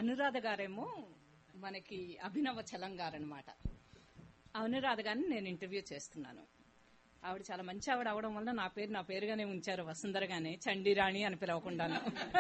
అనురాధ గారేమో మనకి అభినవ చలం గారు అనమాట అనురాధ గారిని నేను ఇంటర్వ్యూ చేస్తున్నాను ఆవిడ చాలా మంచి ఆవిడ అవడం వల్ల నా పేరు నా పేరుగానే ఉంచారు వసుంధరగానే చండీరాణి అని పిలవకుండాను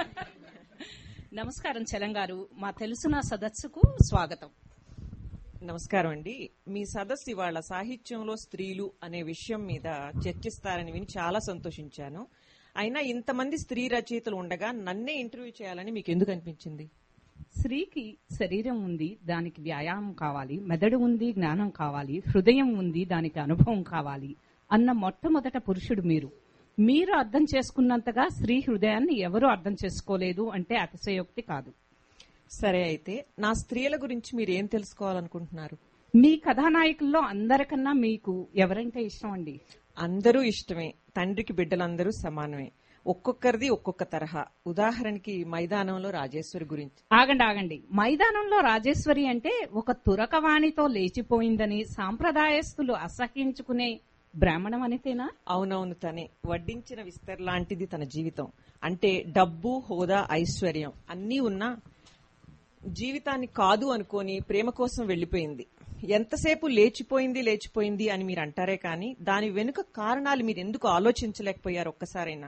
నమస్కారం చలం గారు మా తెలుసున సదస్సుకు స్వాగతం నమస్కారం అండి మీ సదస్సు ఇవాళ సాహిత్యంలో స్త్రీలు అనే విషయం మీద చర్చిస్తారని విని చాలా సంతోషించాను అయినా ఇంతమంది స్త్రీ రచయితలు ఉండగా నన్నే ఇంటర్వ్యూ చేయాలని మీకు ఎందుకు అనిపించింది స్త్రీకి శరీరం ఉంది దానికి వ్యాయామం కావాలి మెదడు ఉంది జ్ఞానం కావాలి హృదయం ఉంది దానికి అనుభవం కావాలి అన్న మొట్టమొదట పురుషుడు మీరు మీరు అర్థం చేసుకున్నంతగా స్త్రీ హృదయాన్ని ఎవరు అర్థం చేసుకోలేదు అంటే అతిశయోక్తి కాదు సరే అయితే నా స్త్రీల గురించి మీరు ఏం తెలుసుకోవాలనుకుంటున్నారు మీ కథానాయకుల్లో అందరికన్నా మీకు ఎవరంటే ఇష్టం అండి అందరూ ఇష్టమే తండ్రికి బిడ్డలందరూ సమానమే ఒక్కొక్కరిది ఒక్కొక్క తరహా ఉదాహరణకి మైదానంలో రాజేశ్వరి గురించి ఆగండి ఆగండి మైదానంలో రాజేశ్వరి అంటే ఒక తురకవాణితో లేచిపోయిందని సాంప్రదాయస్తులు అసహించుకునే బ్రాహ్మణం అనితేనా అవునవును తనే వడ్డించిన విస్తర్ లాంటిది తన జీవితం అంటే డబ్బు హోదా ఐశ్వర్యం అన్నీ ఉన్నా జీవితాన్ని కాదు అనుకొని ప్రేమ కోసం వెళ్లిపోయింది ఎంతసేపు లేచిపోయింది లేచిపోయింది అని మీరు అంటారే కానీ దాని వెనుక కారణాలు మీరు ఎందుకు ఆలోచించలేకపోయారు ఒక్కసారైనా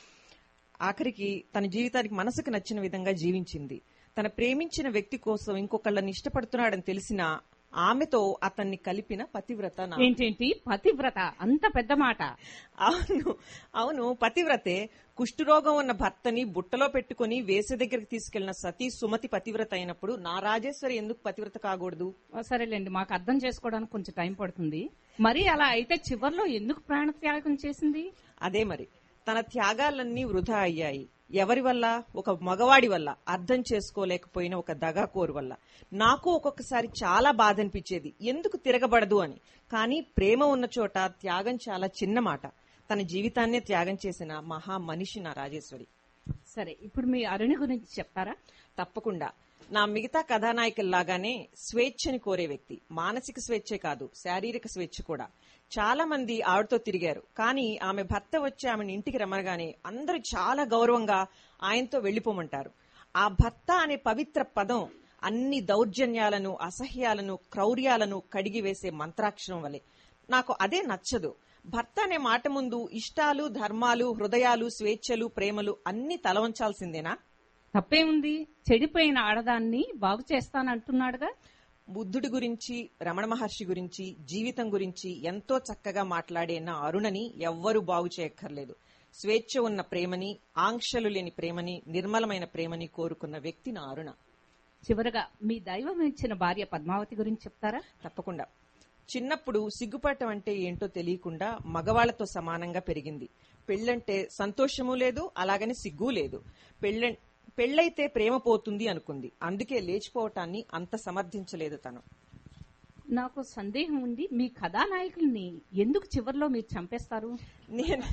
ఆఖరికి తన జీవితానికి మనసుకు నచ్చిన విధంగా జీవించింది తన ప్రేమించిన వ్యక్తి కోసం ఇంకొకళ్ళని ఇష్టపడుతున్నాడని తెలిసిన ఆమెతో అతన్ని కలిపిన పతివ్రత నా ఏంటేంటి పతివ్రత అంత పెద్ద మాట అవును అవును పతివ్రతే కుష్ఠరోగం ఉన్న భర్తని బుట్టలో పెట్టుకుని వేసే దగ్గరికి తీసుకెళ్లిన సతీ సుమతి పతివ్రత అయినప్పుడు నా రాజేశ్వరి ఎందుకు పతివ్రత కాకూడదు సరేలేండి మాకు అర్థం చేసుకోవడానికి కొంచెం టైం పడుతుంది మరి అలా అయితే చివర్లో ఎందుకు ప్రాణత్యాగం చేసింది అదే మరి తన త్యాగాలన్నీ వృధా అయ్యాయి ఎవరి వల్ల ఒక మగవాడి వల్ల అర్థం చేసుకోలేకపోయిన ఒక దగాకోరు వల్ల నాకు ఒక్కొక్కసారి చాలా బాధ అనిపించేది ఎందుకు తిరగబడదు అని కానీ ప్రేమ ఉన్న చోట త్యాగం చాలా చిన్న మాట తన జీవితాన్నే త్యాగం చేసిన మహా మనిషి నా రాజేశ్వరి సరే ఇప్పుడు మీ అరుణి గురించి చెప్తారా తప్పకుండా నా మిగతా కథానాయకుల్లాగానే స్వేచ్ఛని కోరే వ్యక్తి మానసిక స్వేచ్ఛే కాదు శారీరక స్వేచ్ఛ కూడా చాలా మంది ఆవిడతో తిరిగారు కానీ ఆమె భర్త వచ్చి ఆమెను ఇంటికి రమ్మనగానే అందరూ చాలా గౌరవంగా ఆయనతో వెళ్లిపోమంటారు ఆ భర్త అనే పవిత్ర పదం అన్ని దౌర్జన్యాలను అసహ్యాలను క్రౌర్యాలను కడిగివేసే మంత్రాక్షరం వలె నాకు అదే నచ్చదు భర్త అనే మాట ముందు ఇష్టాలు ధర్మాలు హృదయాలు స్వేచ్ఛలు ప్రేమలు అన్ని తలవంచాల్సిందేనా తప్పేముంది చెడిపోయిన ఆడదాన్ని బాగు చేస్తానంటున్నాడుగా బుద్ధుడి గురించి రమణ మహర్షి గురించి జీవితం గురించి ఎంతో చక్కగా మాట్లాడే నా అరుణని ఎవ్వరూ బాగు చేయక్కర్లేదు స్వేచ్ఛ ఉన్న ప్రేమని ఆంక్షలు లేని ప్రేమని నిర్మలమైన ప్రేమని కోరుకున్న వ్యక్తి నా అరుణ చివరగా మీ దైవం ఇచ్చిన భార్య పద్మావతి గురించి చెప్తారా తప్పకుండా చిన్నప్పుడు సిగ్గుపడటం అంటే ఏంటో తెలియకుండా మగవాళ్లతో సమానంగా పెరిగింది పెళ్ళంటే సంతోషము లేదు అలాగని సిగ్గు లేదు పెళ్ళ పెళ్ళైతే ప్రేమ పోతుంది అనుకుంది అందుకే లేచిపోవటాన్ని అంత సమర్థించలేదు తను నాకు సందేహం ఉంది మీ కథానాయకుల్ని ఎందుకు చివర్లో మీరు చంపేస్తారు నేను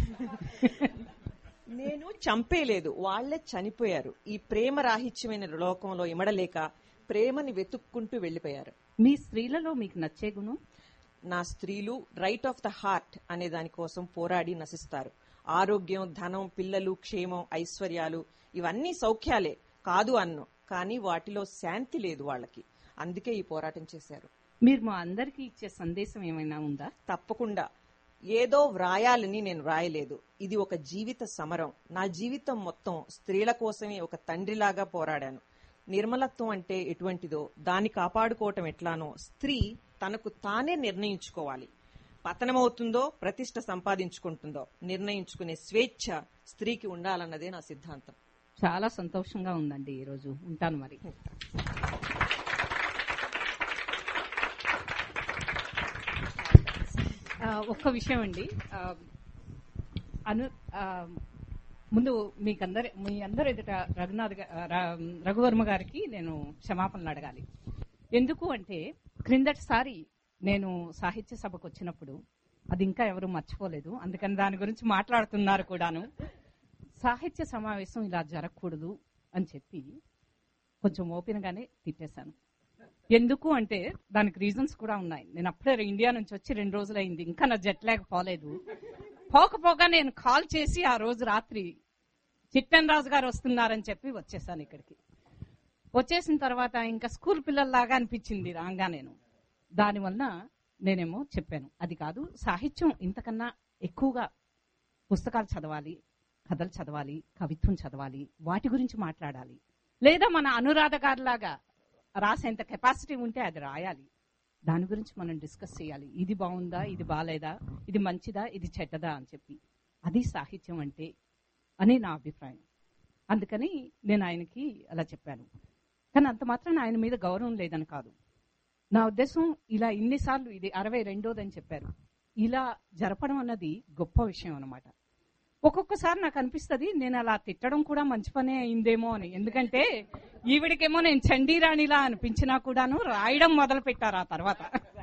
నేను చంపేలేదు వాళ్లే చనిపోయారు ఈ ప్రేమ రాహిత్యమైన లోకంలో ఇమడలేక ప్రేమని వెతుక్కుంటూ వెళ్లిపోయారు మీ స్త్రీలలో మీకు నచ్చే గుణం నా స్త్రీలు రైట్ ఆఫ్ ద హార్ట్ అనే దానికోసం పోరాడి నశిస్తారు ఆరోగ్యం ధనం పిల్లలు క్షేమం ఐశ్వర్యాలు ఇవన్నీ సౌఖ్యాలే కాదు అన్ను కానీ వాటిలో శాంతి లేదు వాళ్ళకి అందుకే ఈ పోరాటం చేశారు మీరు మా అందరికీ ఇచ్చే సందేశం ఏమైనా ఉందా తప్పకుండా ఏదో వ్రాయాలని నేను వ్రాయలేదు ఇది ఒక జీవిత సమరం నా జీవితం మొత్తం స్త్రీల కోసమే ఒక తండ్రిలాగా పోరాడాను నిర్మలత్వం అంటే ఎటువంటిదో దాన్ని కాపాడుకోవటం ఎట్లానో స్త్రీ తనకు తానే నిర్ణయించుకోవాలి పతనమవుతుందో ప్రతిష్ట సంపాదించుకుంటుందో నిర్ణయించుకునే స్వేచ్ఛ స్త్రీకి ఉండాలన్నదే నా సిద్ధాంతం చాలా సంతోషంగా ఉందండి ఈ రోజు ఉంటాను మరి ఆ, ఒక్క విషయం అండి ఆ, అను ఆ, ముందు మీకందరి మీ అందరు ఎదుట రఘునాథ్ గా- రా- రఘువర్మ గారికి నేను క్షమాపణలు అడగాలి ఎందుకు అంటే క్రిందటిసారి నేను సాహిత్య సభకు వచ్చినప్పుడు అది ఇంకా ఎవరు మర్చిపోలేదు అందుకని దాని గురించి మాట్లాడుతున్నారు కూడాను సాహిత్య సమావేశం ఇలా జరగకూడదు అని చెప్పి కొంచెం ఓపెన్ గానే తిట్టేశాను ఎందుకు అంటే దానికి రీజన్స్ కూడా ఉన్నాయి నేను అప్పుడే ఇండియా నుంచి వచ్చి రెండు రోజులు అయింది ఇంకా నా జెట్ లేక పోలేదు పోకపోగా నేను కాల్ చేసి ఆ రోజు రాత్రి చిట్టన్ రాజు గారు వస్తున్నారని చెప్పి వచ్చేసాను ఇక్కడికి వచ్చేసిన తర్వాత ఇంకా స్కూల్ పిల్లల్లాగా అనిపించింది రాగా నేను దానివల్ల నేనేమో చెప్పాను అది కాదు సాహిత్యం ఇంతకన్నా ఎక్కువగా పుస్తకాలు చదవాలి కథలు చదవాలి కవిత్వం చదవాలి వాటి గురించి మాట్లాడాలి లేదా మన అనురాధ గారిలాగా రాసేంత కెపాసిటీ ఉంటే అది రాయాలి దాని గురించి మనం డిస్కస్ చేయాలి ఇది బాగుందా ఇది బాగాలేదా ఇది మంచిదా ఇది చెడ్డదా అని చెప్పి అది సాహిత్యం అంటే అని నా అభిప్రాయం అందుకని నేను ఆయనకి అలా చెప్పాను కానీ అంత మాత్రం ఆయన మీద గౌరవం లేదని కాదు నా ఉద్దేశం ఇలా ఇన్నిసార్లు ఇది అరవై రెండోదని చెప్పారు ఇలా జరపడం అన్నది గొప్ప విషయం అన్నమాట ఒక్కొక్కసారి నాకు అనిపిస్తుంది నేను అలా తిట్టడం కూడా మంచి పనే అయిందేమో అని ఎందుకంటే ఈవిడికేమో నేను చండీరాణిలా అనిపించినా కూడాను రాయడం మొదలు పెట్టారు ఆ తర్వాత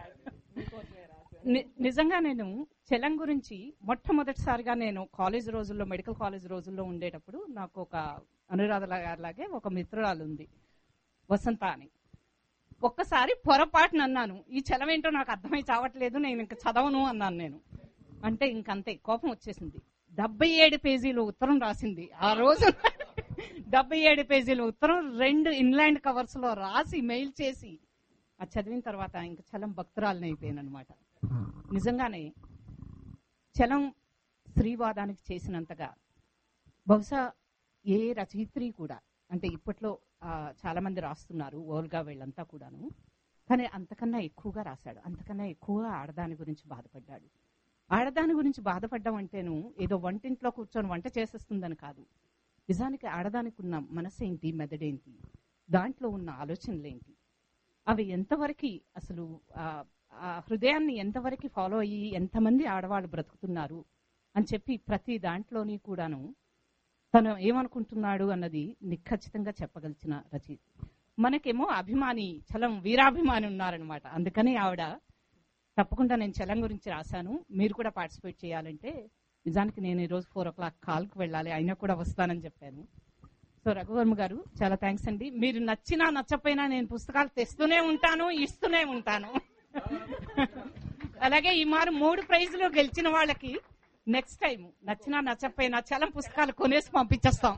ని- నిజంగా నేను చలం గురించి మొట్టమొదటిసారిగా నేను కాలేజ్ రోజుల్లో మెడికల్ కాలేజ్ రోజుల్లో ఉండేటప్పుడు నాకు ఒక అనురాధ గారిలాగే ఒక మిత్రురాలు ఉంది వసంత అని ఒక్కసారి పొరపాటున అన్నాను ఈ చలం ఏంటో నాకు అర్థమై చావట్లేదు నేను ఇంక చదవను అన్నాను నేను అంటే ఇంకంతే కోపం వచ్చేసింది డెబ్బై ఏడు పేజీలు ఉత్తరం రాసింది ఆ రోజు డెబ్బై ఏడు పేజీల ఉత్తరం రెండు ఇన్లాండ్ కవర్స్ లో రాసి మెయిల్ చేసి అది చదివిన తర్వాత ఇంక చలం భక్తురాలని అయిపోయాను అనమాట నిజంగానే చలం స్త్రీవాదానికి చేసినంతగా బహుశా ఏ రచయిత్రి కూడా అంటే ఇప్పట్లో ఆ, చాలా మంది రాస్తున్నారు ఓల్గా వీళ్ళంతా కూడాను కానీ అంతకన్నా ఎక్కువగా రాశాడు అంతకన్నా ఎక్కువగా ఆడదాని గురించి బాధపడ్డాడు ఆడదాని గురించి బాధపడ్డం అంటేను ఏదో వంటింట్లో కూర్చొని వంట చేసేస్తుందని కాదు నిజానికి ఆడదానికి ఉన్న మనసేంటి మెదడేంటి దాంట్లో ఉన్న ఆలోచనలేంటి అవి ఎంతవరకు అసలు ఆ, ఆ హృదయాన్ని ఎంతవరకు ఫాలో అయ్యి ఎంతమంది ఆడవాళ్ళు బ్రతుకుతున్నారు అని చెప్పి ప్రతి దాంట్లోని కూడాను తను ఏమనుకుంటున్నాడు అన్నది నిఖచ్చితంగా చెప్పగలిచిన రచయిత మనకేమో అభిమాని చలం వీరాభిమాని ఉన్నారనమాట అందుకని ఆవిడ తప్పకుండా నేను చలం గురించి రాశాను మీరు కూడా పార్టిసిపేట్ చేయాలంటే నిజానికి నేను ఈరోజు ఫోర్ ఓ క్లాక్ కాల్కి వెళ్ళాలి అయినా కూడా వస్తానని చెప్పాను సో రఘువర్మ గారు చాలా థ్యాంక్స్ అండి మీరు నచ్చినా నచ్చపోయినా నేను పుస్తకాలు తెస్తూనే ఉంటాను ఇస్తూనే ఉంటాను అలాగే ఈ మారు మూడు ప్రైజులు గెలిచిన వాళ్ళకి నెక్స్ట్ టైం నచ్చినా నచ్చపోయినా చలం పుస్తకాలు కొనేసి పంపించేస్తాం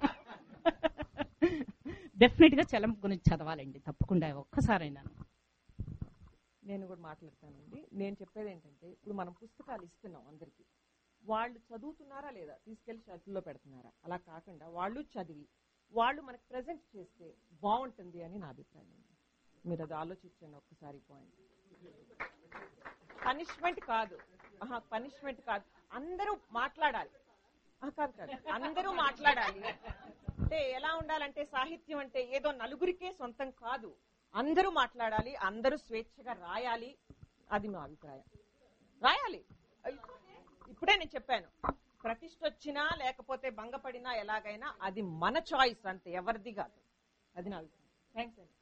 డెఫినెట్ గా చలం గురించి చదవాలండి తప్పకుండా ఒక్కసారైనా నేను కూడా మాట్లాడతానండి నేను చెప్పేది ఏంటంటే ఇప్పుడు మనం పుస్తకాలు ఇస్తున్నాం అందరికి వాళ్ళు చదువుతున్నారా లేదా తీసుకెళ్లి చేతుల్లో పెడుతున్నారా అలా కాకుండా వాళ్ళు చదివి వాళ్ళు మనకు ప్రజెంట్ చేస్తే బాగుంటుంది అని నా అభిప్రాయం అండి మీరు అది ఆలోచించండి ఒక్కసారి పాయింట్ పనిష్మెంట్ కాదు ఆహా పనిష్మెంట్ కాదు అందరూ మాట్లాడాలి ఆహా, కాదు కాదు అందరూ మాట్లాడాలి అంటే ఎలా ఉండాలంటే సాహిత్యం అంటే ఏదో నలుగురికే సొంతం కాదు అందరూ మాట్లాడాలి అందరూ స్వేచ్ఛగా రాయాలి అది మా అభిప్రాయం రాయాలి ఇప్పుడే నేను చెప్పాను ప్రతిష్ట వచ్చినా లేకపోతే భంగపడినా ఎలాగైనా అది మన చాయిస్ అంతే ఎవరిది కాదు అది నా అభిప్రాయం థ్యాంక్స్ అండి